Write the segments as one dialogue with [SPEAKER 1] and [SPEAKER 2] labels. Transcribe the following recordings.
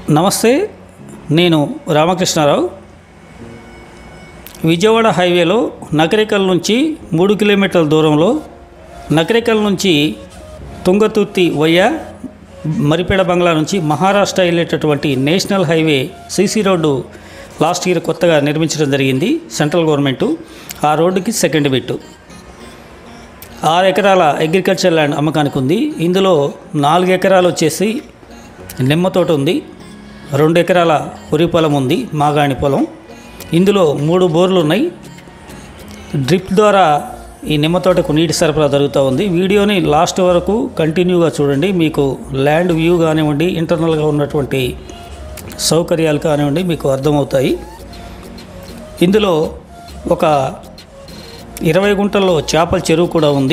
[SPEAKER 1] నమస్తే నేను రామకృష్ణారావు విజయవాడ హైవేలో నకరికల్ నుంచి మూడు కిలోమీటర్ల దూరంలో నకరికల్ నుంచి తుంగతుర్తి వయ్య మరిపేడ బంగ్లా నుంచి మహారాష్ట్ర వెళ్ళేటటువంటి national highway CC road last year కొత్తగా నిర్మించడం జరిగింది సెంట్రల్ గవర్నమెంటు ఆ రోడ్డుకి సెకండ్ బిట్టు ఆరు ఎకరాల అగ్రికల్చర్ ల్యాండ్ అమ్మకానికి ఉంది ఇందులో నాలుగు ఎకరాలు వచ్చేసి నిమ్మ తోట ఉంది రెండు ఎకరాల వరి పొలం ఉంది మాగాణి పొలం ఇందులో మూడు బోర్లు ఉన్నాయి డ్రిప్ ద్వారా ఈ నిమ్మ తోటకు నీటి సరఫరా జరుగుతూ ఉంది వీడియోని లాస్ట్ వరకు కంటిన్యూగా చూడండి మీకు ల్యాండ్ వ్యూ కానివ్వండి ఇంటర్నల్గా ఉన్నటువంటి సౌకర్యాలు కానివ్వండి మీకు అర్థమవుతాయి ఇందులో ఒక ఇరవై గుంటల్లో చేపల చెరువు కూడా ఉంది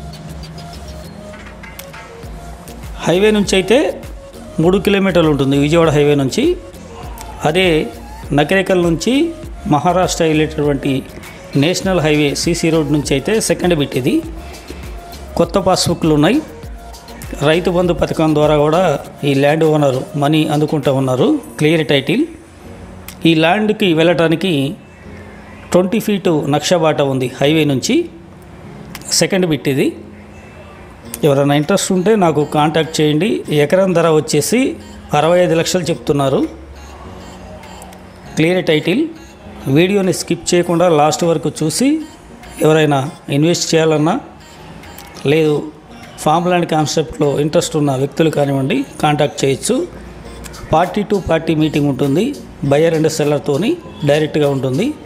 [SPEAKER 1] హైవే నుంచి అయితే మూడు కిలోమీటర్లు ఉంటుంది విజయవాడ హైవే నుంచి అదే నకరేకల్ నుంచి మహారాష్ట్ర వెళ్ళేటటువంటి నేషనల్ హైవే సీసీ రోడ్ నుంచి అయితే సెకండ్ బిట్ ఇది కొత్త పాస్బుక్లు ఉన్నాయి రైతు బంధు పథకం ద్వారా కూడా ఈ ల్యాండ్ ఓనర్ మనీ అందుకుంటూ ఉన్నారు క్లియర్ టైటిల్ ఈ ల్యాండ్కి వెళ్ళటానికి ట్వంటీ ఫీటు నక్షబాట ఉంది హైవే నుంచి సెకండ్ బిట్ ఇది ఎవరైనా ఇంట్రెస్ట్ ఉంటే నాకు కాంటాక్ట్ చేయండి ఎకరం ధర వచ్చేసి అరవై ఐదు లక్షలు చెప్తున్నారు క్లియర్ టైటిల్ వీడియోని స్కిప్ చేయకుండా లాస్ట్ వరకు చూసి ఎవరైనా ఇన్వెస్ట్ చేయాలన్నా లేదు ఫామ్ ల్యాండ్ కాన్సెప్ట్లో ఇంట్రెస్ట్ ఉన్న వ్యక్తులు కానివ్వండి కాంటాక్ట్ చేయొచ్చు పార్టీ టు పార్టీ మీటింగ్ ఉంటుంది బయర్ అండ్ సెల్లర్తోని డైరెక్ట్గా ఉంటుంది